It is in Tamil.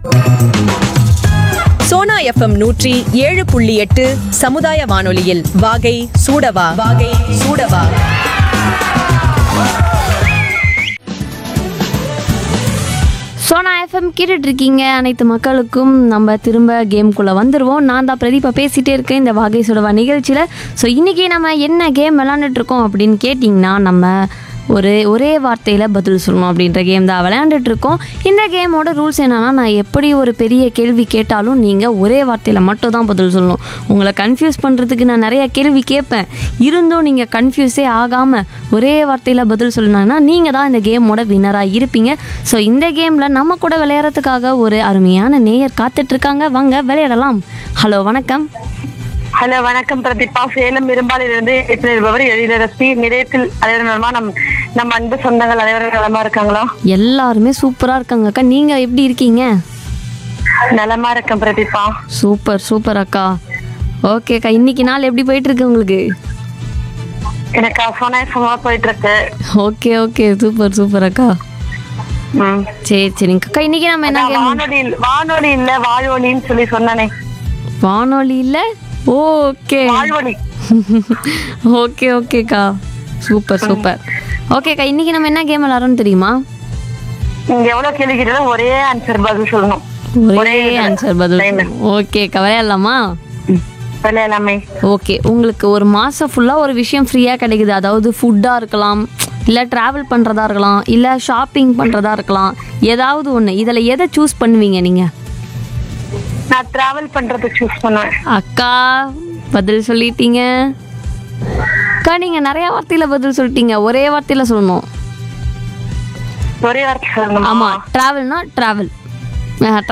சோனா எஃப்எம் நூற்றி ஏழு புள்ளி எட்டு சமுதாய வானொலியில் வாகை சூடவா வாகை சூடவா சோனா எஃப்எம் கேட்டுட்டு இருக்கீங்க அனைத்து மக்களுக்கும் நம்ம திரும்ப கேம்குள்ளே வந்துடுவோம் நான் தான் பிரதீபா பேசிகிட்டே இருக்கேன் இந்த வாகை சுடவா நிகழ்ச்சியில் ஸோ இன்றைக்கி நம்ம என்ன கேம் விளாண்டுட்டு இருக்கோம் அப்படின்னு கேட்டிங்கன்னா நம்ம ஒரு ஒரே வார்த்தையில் பதில் சொல்லணும் அப்படின்ற கேம் தான் விளையாண்டுட்டு இருக்கோம் இந்த கேமோட ரூல்ஸ் என்னன்னா நான் எப்படி ஒரு பெரிய கேள்வி கேட்டாலும் நீங்கள் ஒரே வார்த்தையில் மட்டும் தான் பதில் சொல்லணும் உங்களை கன்ஃபியூஸ் பண்ணுறதுக்கு நான் நிறைய கேள்வி கேட்பேன் இருந்தும் நீங்கள் கன்ஃபியூஸே ஆகாமல் ஒரே வார்த்தையில் பதில் சொல்லணும்னா நீங்கள் தான் இந்த கேமோட வின்னராக இருப்பீங்க ஸோ இந்த கேமில் நம்ம கூட விளையாடுறதுக்காக ஒரு அருமையான நேயர் காத்துட்ருக்காங்க வாங்க விளையாடலாம் ஹலோ வணக்கம் ஹலோ வணக்கம் பிரதீபா சேலம் இரும்பாலிலிருந்து இருப்பவர் எழிலரசி நிலையத்தில் அனைவரும் நம் நம்ம அன்பு சொந்தங்கள் அனைவரும் நலமா இருக்காங்களா எல்லாருமே சூப்பராக இருக்காங்க அக்கா நீங்கள் எப்படி இருக்கீங்க நலமா இருக்கேன் பிரதீபா சூப்பர் சூப்பர் அக்கா ஓகே அக்கா இன்னைக்கு நாள் எப்படி போயிட்டு இருக்கு உங்களுக்கு எனக்கு அசோனாயசமா போயிட்டு இருக்கு ஓகே ஓகே சூப்பர் சூப்பர் அக்கா ம். சரி சரிங்க அக்கா இன்னைக்கு நம்ம என்ன அதான் கேம் வானொலி வானொலி இல்ல வாழ்வொலின்னு சொல்லி சொன்னானே வானொலியில் ஓகே வாழ்வொலி ஓகே ஓகேக்கா சூப்பர் சூப்பர் ஓகேக்கா இன்னைக்கு நம்ம என்ன கேம் விளாட்றோம்னு தெரியுமா நீங்க எவ்வளவு கேள்வி கேட்டாலும் ஒரே ஆன்சர் பதில் சொல்லணும் ஒரே ஆன்சர் பதில் time. ஓகேக்கா விளையாடலாமா விளையாடலாமே ஓகே உங்களுக்கு ஒரு மாதம் ஃபுல்லாக ஒரு விஷயம் ஃப்ரீயாக கிடைக்குது அதாவது ஃபுட்டாக இருக்கலாம் இல்லை ட்ராவல் பண்ணுறதா இருக்கலாம் இல்லை ஷாப்பிங் பண்ணுறதா இருக்கலாம் ஏதாவது ஒன்று இதில் எதை சூஸ் பண்ணுவீங்க நீங்கள் நான் டிராவல் பண்றது சூஸ் பண்ணுவேன் அக்கா பதில் சொல்லிட்டீங்க அக்கா நீங்கள் நிறையா வார்த்தையில் பதில் சொல்லிட்டீங்க ஒரே வார்த்தையில் சொல்லணும் ஒரே வார்த்தை சொல்லணுமா ஆமாம் ட்ராவல்னா ட்ராவல்